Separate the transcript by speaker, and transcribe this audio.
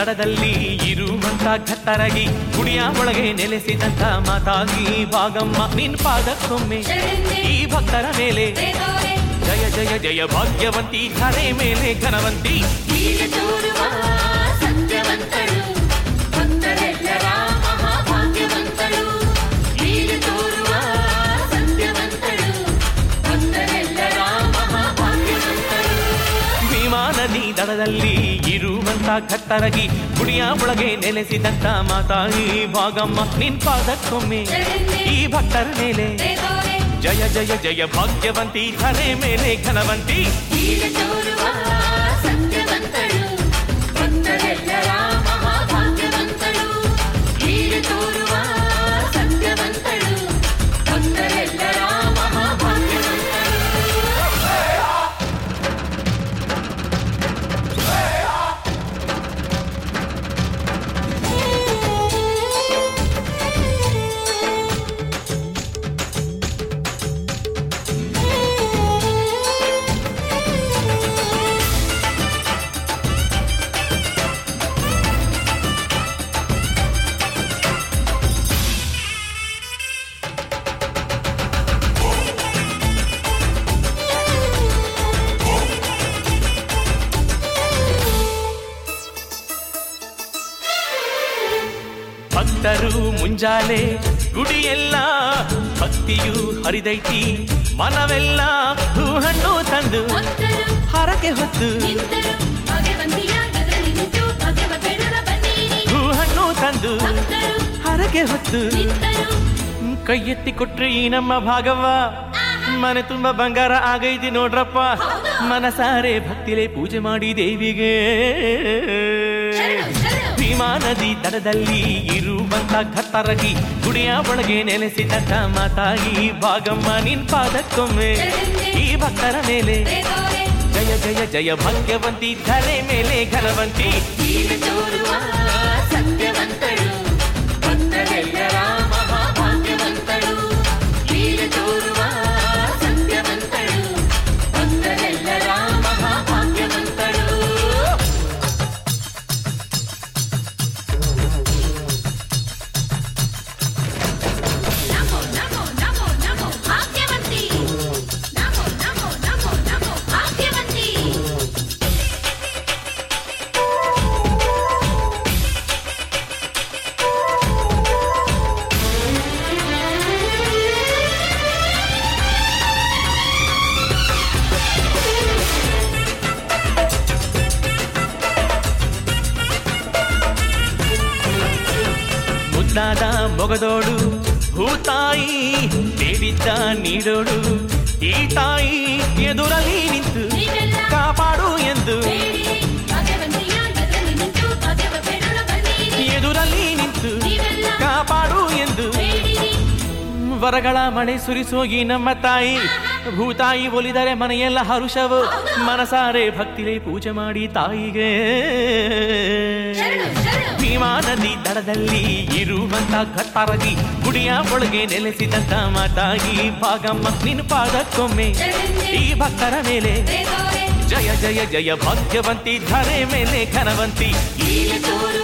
Speaker 1: ದಡದಲ್ಲಿ ಇರುವಂತ ಘತ್ತರಗಿ ಗುಡಿಯ ಒಳಗೆ ನೆಲೆಸಿದಂತ ಮಾತಾಗಿ ಭಾಗಮ್ಮ ನಿನ್ ಪಾದಕ್ಕೊಮ್ಮೆ
Speaker 2: ಶರಣೆ
Speaker 1: ಈ ಭಕ್ತರ ಮೇಲೆ
Speaker 2: ಬೇದೋರೆ
Speaker 1: ಜಯ ಜಯ ಜಯ ಭಾಗ್ಯವಂತಿ ಧರೆ ಮೇಲೆ ಘನವಂತಿ
Speaker 2: ಹೀಗೆ ತೋರುವ ಸತ್ಯವಂತಳು ಭಕ್ತರೆಲ್ಲರ ಮಹಾಭಾಗ್ಯವಂತಳು ಹೀಗೆ ತೋರುವ ಸತ್ಯವಂತಳು ಭಕ್ತರೆಲ್ಲರ ಮಹಾಭಾಗ್ಯವಂತಳು
Speaker 1: ಭೀಮಾ ನದಿ ದಡದಲ್ಲಿ ಇರುವಂತ ಘತ್ತರಗಿ ಗುಡಿಯ ಒಳಗೆ ನೆಲೆಸಿದಂತ ಮಾತಾಗಿ ಭಾಗಮ್ಮ ನಿನ್ ಪಾದಕ್ಕೊಮ್ಮೆ
Speaker 2: ಶರಣೆ
Speaker 1: ಈ ಭಕ್ತರ ಮೇಲೆ
Speaker 2: ಬೇದೋರೆ
Speaker 1: ಜಯ ಜಯ ಜಯ ಭಾಗ್ಯವಂತಿ ಧರೆ ಮೇಲೆ ಘನವಂತಿ
Speaker 2: ಹೀಗೆ ತೋರುವ ಸತ್ಯವಂತಳು ಭಕ್ತರೆಲ್ಲರ ಮಹಾಭಾಗ್ಯವಂತಳು ಹೀಗೆ ತೋರುವ ಸತ್ಯವಂತಳು ಭಕ್ತರೆಲ್ಲರ ಮಹಾಭಾಗ್ಯವಂತಳು
Speaker 1: ಭಕ್ತರು ಮುಂಜಾಲೆ ಗುಡಿಯೆಲ್ಲ ಭಕ್ತಿಯು ಹರಿದೈತಿ ಮನವೆಲ್ಲ ಹೂ ಹಣ್ಣು ತಂದು
Speaker 2: ಭಕ್ತರು
Speaker 1: ಹರಕೆ ಹೊತ್ತು
Speaker 2: ನಿಂತರು ಭಗವಂತಿಯಾಗದಲ್ಲಿ ನಿಂತು ಭಗವ ಬೇಡರ ಬನ್ನಿರಿ
Speaker 1: ಹೂ ಹಣ್ಣು ತಂದು
Speaker 2: ಭಕ್ತರು
Speaker 1: ಹರಕೆ ಹೊತ್ತು
Speaker 2: ನಿಂತರು
Speaker 1: ಕೈ ಎತ್ತಿ ಕೊಟ್ರಿ ಈ ನಮ್ಮ ಭಾಗವ್ವ ಮನೆ ತುಂಬ ಬಂಗಾರ ಆಗೈತಿ ನೋಡ್ರಪ್ಪ ಮನಸಾರೆ ಭಕ್ತಿಲೆ ಪೂಜೆ ಮಾಡಿ ದೇವಿಗೆ
Speaker 2: ಶರಣು ಶರಣು
Speaker 1: ಭೀಮಾ ನದಿ ದಡದಲ್ಲಿ ಇರುವಂತ ಘತ್ತರಗಿ ಗುಡಿಯ ಒಳಗೆ ನೆಲೆಸಿದಂತ ಮಾತಾಗಿ ಭಾಗಮ್ಮ ನಿನ್ ಪಾದಕ್ಕೊಮ್ಮೆ ಈ ಭಕ್ತರ ಮೇಲೆ
Speaker 2: ಬೇದೋರೆ
Speaker 1: ಜಯ ಜಯ ಜಯ ಭಾಗ್ಯವಂತಿ ಧರೆ ಮೇಲೆ ಘನವಂತಿ
Speaker 2: ಹೀಗೆ ತೋರುವ ಸತ್ಯವಂತಳು ಭಕ್ತರೆಲ್ಲರ ಮಹಾಭಾಗ್ಯವಂತಳು ಹೀಗೆ ತೋರುವ ಸತ್ಯವಂತಳು ಭಕ್ತರೆಲ್ಲರ ಮಹಾಭಾಗ್ಯವಂತಳು ನಮೋ ನಮೋ ನಮೋ ನಮೋ ಭಾಗ್ಯವಂತಿ ನಮೋ ನಮೋ ನಮೋ ನಮೋ ಭಾಗ್ಯವಂತಿ
Speaker 1: ಮುದ್ದಾದ ಮೊಗದೋಡು ಹೂತಾಯಿ ಬೇಡಿದ್ದ ನೀಡೋಡು ಈ ತಾಯಿ ಎದುರಲ್ಲಿ ನಿಂತು
Speaker 2: ನೀವೆಲ್ಲ
Speaker 1: ಕಾಪಾಡು ಎಂದು
Speaker 2: ಬೇಡಿರಿ ಭಗವಂತಿಯಾಗದಲ್ಲಿ ನಿಂತು ಭಗವ ಬೇಡರ ಬನ್ನಿರಿ
Speaker 1: ಎದುರಲ್ಲಿ ನಿಂತು
Speaker 2: ನೀವೆಲ್ಲ
Speaker 1: ಕಾಪಾಡು ಎಂದು
Speaker 2: ಬೇಡಿರಿ
Speaker 1: ವರಗಳ ಮಳೆ ಸುರಿಸೋಗಿ ನಮ್ಮ ತಾಯಿ ಭೂತಾಯಿ ಒಲಿದರೆ ಮನೆಯೆಲ್ಲ ಹರುಷವು ಮನಸಾರೆ ಭಕ್ತಿಲೆ ಪೂಜೆ ಮಾಡಿ ತಾಯಿಗೆ
Speaker 2: ಶರಣು ಶರಣು
Speaker 1: ಭೀಮಾ ನದಿ ದಡದಲ್ಲಿ ಇರುವಂತ ಘಟ್ಟರಗಿ ಗುಡಿಯ ಒಳಗೆ ನೆಲೆಸಿದಂತ ಮಾತಾಗಿ ಭಾಗಮ್ಮ ನಿನ್ ಪಾದಕ್ಕೊಮ್ಮೆ
Speaker 2: ಶರಣೆ
Speaker 1: ಈ ಭಕ್ತರ ಮೇಲೆ
Speaker 2: ಬೇದೋರೆ
Speaker 1: ಜಯ ಜಯ ಜಯ ಭಾಗ್ಯವಂತಿ ಧರೆ ಮೇಲೆ ಘನವಂತಿ
Speaker 2: ಹೀಗೆ ತೋರುವ